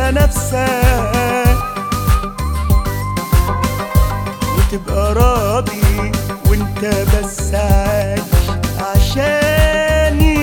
على نفسك وتبقى راضي وانت بس عايش عشاني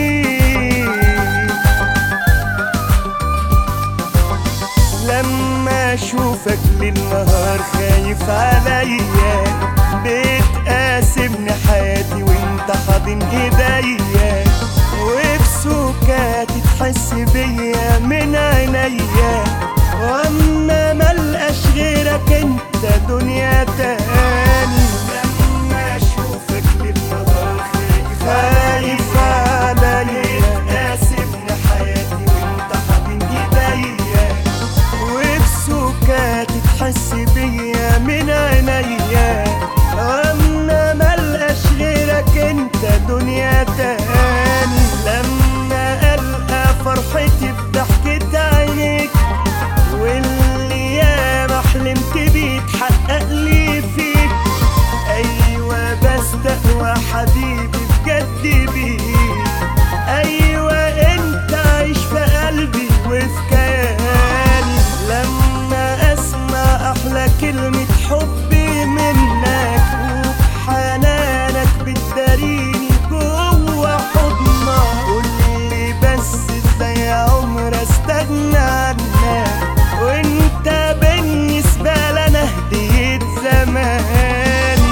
لما اشوفك للنهار خايف عليا بتقاسمني حياتي وانت حاضن ايديا وبسكاتي تحس بيا من عينيا واما ملقاش غيرك انت دنيا تاني لما اشوفك للنهار خايف خايف عليا بتقاسمني حياتي وانت حاضن ايديا وبسكاتي تحس بيا من عينيا اما ملقاش غيرك انت دنيا تاني لما القى فرحتي بضحكة عينيك واللي ياما حلمت بيه اتحقق لي فيك ايوه بستقوى حبيبي بجد بيك ايوه انت عايش في قلبي وفي كياني لما اسمع احلى كلمة حب منك وبحنانك بتداريني جوا حضنك قولي بس ازاي عمر استغنى عنك وانت بالنسبة لنا هدية زماني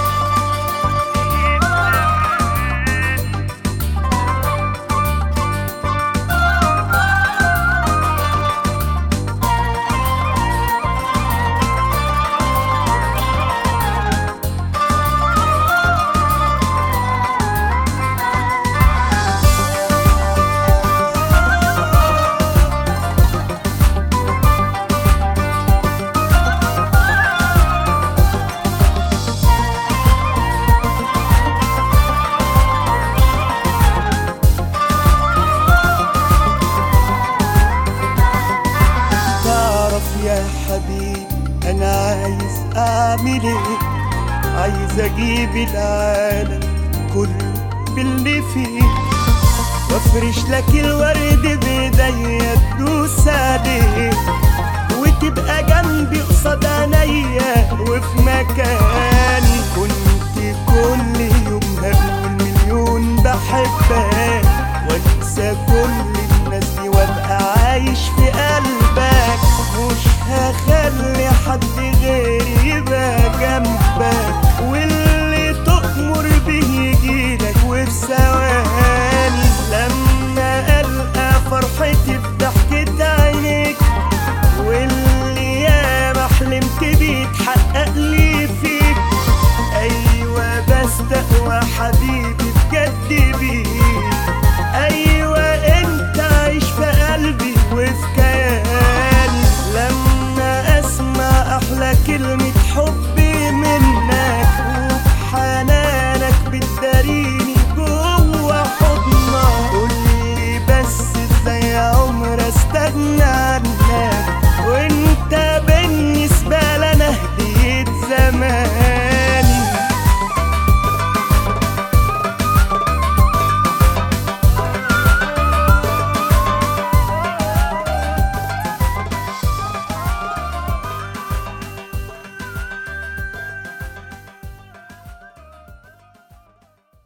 تعرف يا حبيبي انا عايز اعمل ايه عايز اجيب العالم كله باللي فيه وافرش لك الورد بايديا